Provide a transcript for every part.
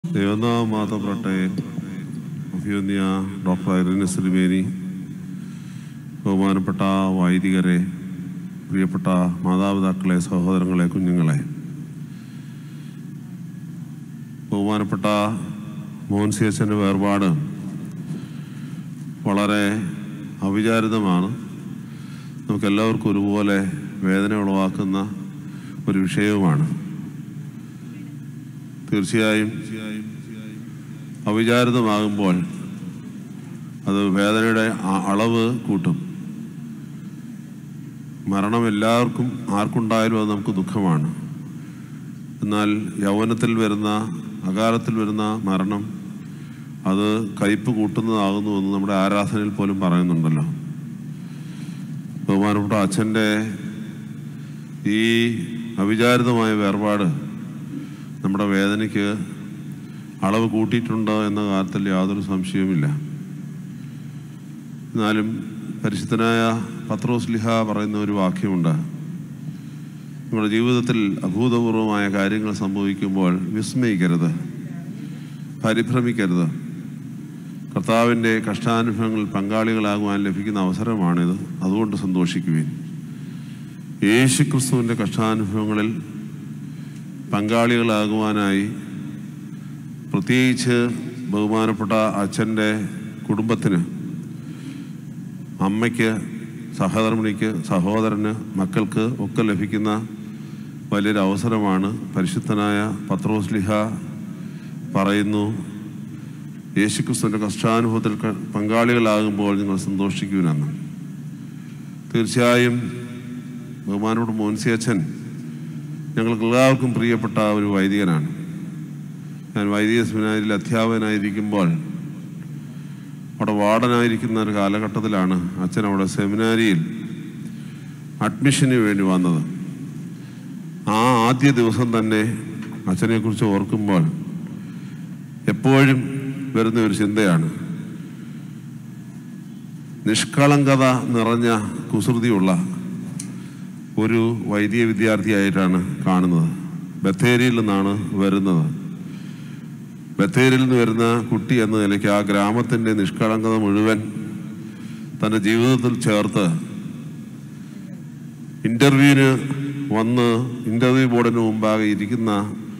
ദൈവനാമം മാതപ്പെടട്ടെ അഭിയന്യ doctor Irina ശ്രീമേനി ബഹുമാനപ്പെട്ട വൈദികരെ പ്രിയപ്പെട്ട മാതാപിതാക്കളെ സഹോദരങ്ങളെ കുഞ്ഞുങ്ങളെ ബഹുമാനപ്പെട്ട മോഹൻസിയച്ചൻ്റെ വേർപാട് വളരെ അവിചാരിതമാണ് നമുക്കെല്ലാവർക്കും ഒരുപോലെ വേദന ഉളവാക്കുന്ന ഒരു വിഷയവുമാണ് തീർച്ചയായും അവിചാരിതമാകുമ്പോൾ അത് വേദനയുടെ അ- അളവ് കൂട്ടും മരണം എല്ലാവർക്കും ആർക്കുണ്ടായാലും അത് നമുക്ക് ദുഃഖമാണ് എന്നാൽ യൗവനത്തിൽ വരുന്ന അകാലത്തിൽ വരുന്ന മരണം അത് കയ്പ് കൂട്ടുന്നതാകുന്നുവെന്ന് നമ്മുടെ ആരാധനയിൽ പോലും പറയുന്നുണ്ടല്ലോ ബഹുമാനപ്പെട്ട അച്ഛൻ്റെ ഈ അവിചാരിതമായ വേർപാട് നമ്മുടെ വേദനയ്ക്ക് അളവ് കൂട്ടിയിട്ടുണ്ടോ എന്ന കാര്യത്തിൽ യാതൊരു സംശയവുമില്ല എന്നാലും പരിശുദ്ധനായ പത്രോസ് ലിഹ പറയുന്ന ഒരു വാക്യമുണ്ട് നമ്മുടെ ജീവിതത്തിൽ അഭൂതപൂർവമായ കാര്യങ്ങൾ സംഭവിക്കുമ്പോൾ വിസ്മയിക്കരുത് പരിഭ്രമിക്കരുത് കർത്താവിൻ്റെ കഷ്ടാനുഭവങ്ങളിൽ പങ്കാളികളാകുവാൻ ലഭിക്കുന്ന അവസരമാണിത് അതുകൊണ്ട് സന്തോഷിക്കുവിൻ യേശു ക്രിസ്തുവിൻ്റെ കഷ്ടാനുഭവങ്ങളിൽ പങ്കാളികളാകുവാനായി പ്രത്യേകിച്ച് ബഹുമാനപ്പെട്ട അച്ഛൻ്റെ കുടുംബത്തിന് അമ്മയ്ക്ക് സഹധർമ്മിണിക്ക് സഹോദരന് മക്കൾക്ക് ഒക്കെ ലഭിക്കുന്ന വലിയൊരു അവസരമാണ് പരിശുദ്ധനായ പത്രോസ്ലിഹ പറയുന്നു യേശുക്രിസ്തുവിൻ്റെ കഷ്ടാനുഭവത്തിൽ ക- പങ്കാളികളാകുമ്പോൾ നിങ്ങൾ സന്തോഷിക്കുവിനെന്ന് തീർച്ചയായും ബഹുമാനപ്പെട്ട മോൻസി അച്ഛൻ ഞങ്ങൾക്ക് എല്ലാവർക്കും പ്രിയപ്പെട്ട ഒരു വൈദികനാണ് ഞാൻ വൈദിക സെമിനാരിൽ അധ്യാപകനായിരിക്കുമ്പോൾ അവിടെ വാർഡനായിരിക്കുന്ന ഒരു കാലഘട്ടത്തിലാണ് അച്ഛൻ അവിടെ സെമിനാരിയിൽ അഡ്മിഷന് വേണ്ടി വന്നത് ആ ആദ്യ ദിവസം തന്നെ അച്ഛനെക്കുറിച്ച് ഓർക്കുമ്പോൾ എപ്പോഴും വരുന്ന ഒരു ചിന്തയാണ് നിഷ്കളങ്കത നിറഞ്ഞ കുസൃതിയുള്ള ഒരു വൈദിക വിദ്യാർത്ഥിയായിട്ടാണ് കാണുന്നത് ബത്തേരിയിൽ നിന്നാണ് വരുന്നത് ബത്തേരിയിൽ നിന്ന് വരുന്ന കുട്ടി എന്ന നിലയ്ക്ക് ആ ഗ്രാമത്തിൻ്റെ നിഷ്കളങ്കത മുഴുവൻ തൻ്റെ ജീവിതത്തിൽ ചേർത്ത് ഇൻ്റർവ്യൂവിന് വന്ന് ഇൻ്റർവ്യൂ ബോർഡിന് മുമ്പാകെ ഇരിക്കുന്ന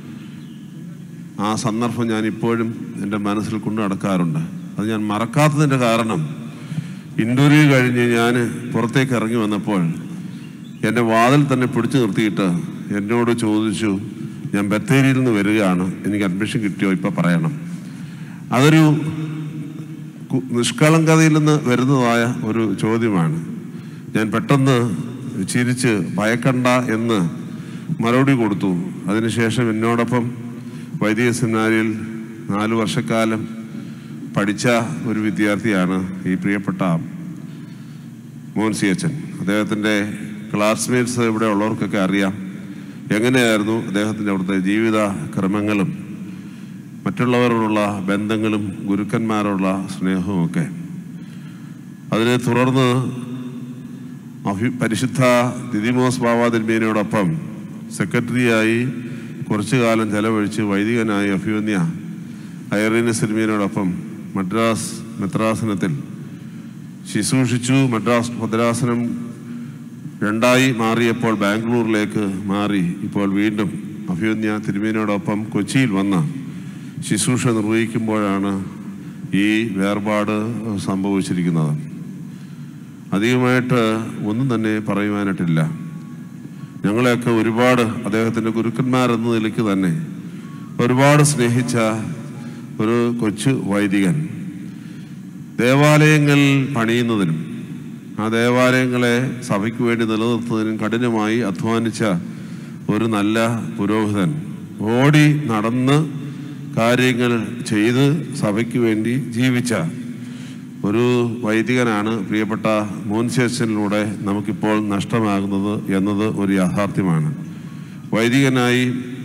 ആ സന്ദർഭം ഞാൻ ഇപ്പോഴും എൻ്റെ മനസ്സിൽ കൊണ്ടു നടക്കാറുണ്ട് അത് ഞാൻ മറക്കാത്തതിൻ്റെ കാരണം ഇൻ്റർവ്യൂ കഴിഞ്ഞ് ഞാൻ പുറത്തേക്ക് ഇറങ്ങി വന്നപ്പോൾ എൻ്റെ വാതിൽ തന്നെ പിടിച്ചു നിർത്തിയിട്ട് എന്നോട് ചോദിച്ചു ഞാൻ ബത്തേരിയിൽ നിന്ന് വരികയാണ് എനിക്ക് അഡ്മിഷൻ കിട്ടിയോ ഇപ്പം പറയണം അതൊരു കു- നിഷ്കളങ്കതയിൽ നിന്ന് വരുന്നതായ ഒരു ചോദ്യമാണ് ഞാൻ പെട്ടെന്ന് ചിരിച്ച് ഭയക്കണ്ട എന്ന് മറുപടി കൊടുത്തു അതിനുശേഷം എന്നോടൊപ്പം വൈദിക സെമിനാരിയിൽ നാല് വർഷക്കാലം പഠിച്ച ഒരു വിദ്യാർത്ഥിയാണ് ഈ പ്രിയപ്പെട്ട മോൻസി അച്ഛൻ അദ്ദേഹത്തിൻ്റെ ക്ലാസ്മേറ്റ്സ് ഇവിടെ ഉള്ളവർക്കൊക്കെ അറിയാം എങ്ങനെയായിരുന്നു അദ്ദേഹത്തിൻ്റെ അവിടുത്തെ ജീവിത ക്രമങ്ങളും മറ്റുള്ളവരോടുള്ള ബന്ധങ്ങളും ഗുരുക്കന്മാരോടുള്ള സ്നേഹവുമൊക്കെ അതിനെ തുടർന്ന് അഭി പരിശുദ്ധ ദിദിമോസ് ബാബാതിന്മേനോടൊപ്പം സെക്രട്ടറിയായി കുറച്ചു കാലം ചെലവഴിച്ച് വൈദികനായി അഭിമന്യ ഐറീന സിനിമയോടൊപ്പം മദ്രാസ് മെത്രാസനത്തിൽ ശുശ്രൂഷിച്ചു മദ്രാസ് ഭദ്രാസനം രണ്ടായി മാറിയപ്പോൾ ബാംഗ്ലൂരിലേക്ക് മാറി ഇപ്പോൾ വീണ്ടും അഭിമന്യ തിരുമേനോടൊപ്പം കൊച്ചിയിൽ വന്ന് ശുശ്രൂഷ നിർവഹിക്കുമ്പോഴാണ് ഈ വേർപാട് സംഭവിച്ചിരിക്കുന്നത് അധികമായിട്ട് ഒന്നും തന്നെ പറയുവാനായിട്ടില്ല ഞങ്ങളെയൊക്കെ ഒരുപാട് അദ്ദേഹത്തിൻ്റെ ഗുരുക്കന്മാരെന്ന നിലയ്ക്ക് തന്നെ ഒരുപാട് സ്നേഹിച്ച ഒരു കൊച്ചു വൈദികൻ ദേവാലയങ്ങൾ പണിയുന്നതിനും ആ ദേവാലയങ്ങളെ സഭയ്ക്ക് വേണ്ടി നിലനിർത്തുന്നതിനും കഠിനമായി അധ്വാനിച്ച ഒരു നല്ല പുരോഹിതൻ ഓടി നടന്ന് കാര്യങ്ങൾ ചെയ്ത് സഭയ്ക്ക് വേണ്ടി ജീവിച്ച ഒരു വൈദികനാണ് പ്രിയപ്പെട്ട മോൻസേഷനിലൂടെ നമുക്കിപ്പോൾ നഷ്ടമാകുന്നത് എന്നത് ഒരു യാഥാർത്ഥ്യമാണ് വൈദികനായി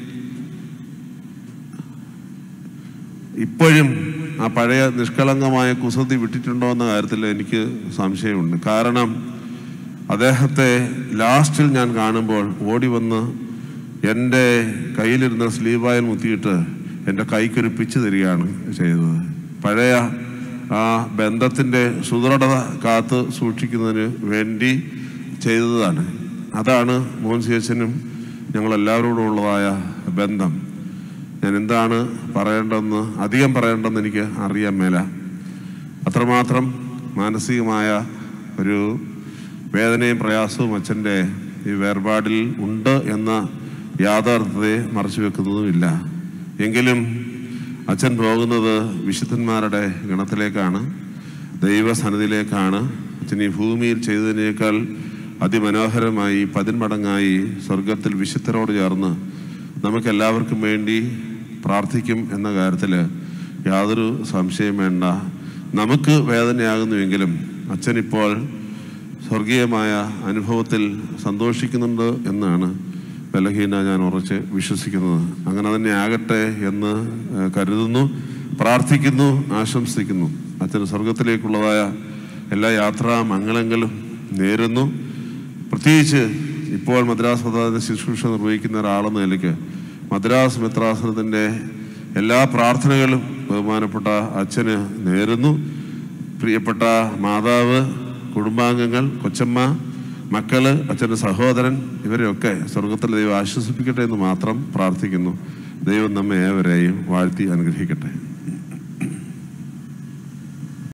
ഇപ്പോഴും ആ പഴയ നിഷ്കളങ്കമായ കുസൃതി വിട്ടിട്ടുണ്ടോ എന്ന കാര്യത്തിൽ എനിക്ക് സംശയമുണ്ട് കാരണം അദ്ദേഹത്തെ ലാസ്റ്റിൽ ഞാൻ കാണുമ്പോൾ ഓടി വന്ന് എൻ്റെ കയ്യിലിരുന്ന സ്ലീവായിൽ മുത്തിയിട്ട് എൻ്റെ കൈക്കൊരുപ്പിച്ച് തരികയാണ് ചെയ്തത് പഴയ ആ ബന്ധത്തിൻ്റെ സുദൃഢത കാത്ത് സൂക്ഷിക്കുന്നതിന് വേണ്ടി ചെയ്തതാണ് അതാണ് മോഹൻ സി അച്ഛനും ഞങ്ങളെല്ലാവരോടും ഉള്ളതായ ബന്ധം ഞാൻ എന്താണ് പറയേണ്ടതെന്ന് അധികം പറയേണ്ടതെന്ന് എനിക്ക് അറിയാൻ മേല അത്രമാത്രം മാനസികമായ ഒരു വേദനയും പ്രയാസവും അച്ഛൻ്റെ ഈ വേർപാടിൽ ഉണ്ട് എന്ന യാഥാർത്ഥ്യത്തെ മറച്ചു വെക്കുന്നതുമില്ല എങ്കിലും അച്ഛൻ പോകുന്നത് വിശുദ്ധന്മാരുടെ ഗണത്തിലേക്കാണ് ദൈവസന്നിധിയിലേക്കാണ് അച്ഛൻ ഈ ഭൂമിയിൽ ചെയ്തതിനേക്കാൾ അതിമനോഹരമായി പതിന്മടങ്ങായി സ്വർഗത്തിൽ വിശുദ്ധരോട് ചേർന്ന് നമുക്കെല്ലാവർക്കും വേണ്ടി പ്രാർത്ഥിക്കും എന്ന കാര്യത്തിൽ യാതൊരു സംശയം വേണ്ട നമുക്ക് വേദനയാകുന്നുവെങ്കിലും അച്ഛനിപ്പോൾ സ്വർഗീയമായ അനുഭവത്തിൽ സന്തോഷിക്കുന്നുണ്ട് എന്നാണ് ബലഹീന ഞാൻ ഉറച്ച് വിശ്വസിക്കുന്നത് അങ്ങനെ തന്നെ ആകട്ടെ എന്ന് ഏഹ്, കരുതുന്നു പ്രാർത്ഥിക്കുന്നു ആശംസിക്കുന്നു അച്ഛന് സ്വർഗത്തിലേക്കുള്ളതായ എല്ലാ യാത്രാ മംഗളങ്ങളും നേരുന്നു പ്രത്യേകിച്ച് ഇപ്പോൾ മദ്രാസ് മതാദിന ശുശ്രൂഷ നിർവഹിക്കുന്ന ഒരാളെന്ന നിലയ്ക്ക് മദ്രാസ് മിത്രാസനത്തിൻ്റെ എല്ലാ പ്രാർത്ഥനകളും ബഹുമാനപ്പെട്ട അച്ഛന് നേരുന്നു പ്രിയപ്പെട്ട മാതാവ് കുടുംബാംഗങ്ങൾ കൊച്ചമ്മ മക്കള് അച്ഛൻ്റെ സഹോദരൻ ഇവരെയൊക്കെ സ്വർഗത്തിൽ ദൈവം ആശ്വസിപ്പിക്കട്ടെ എന്ന് മാത്രം പ്രാർത്ഥിക്കുന്നു ദൈവം നമ്മെ ഏവരെയും വാഴ്ത്തി അനുഗ്രഹിക്കട്ടെ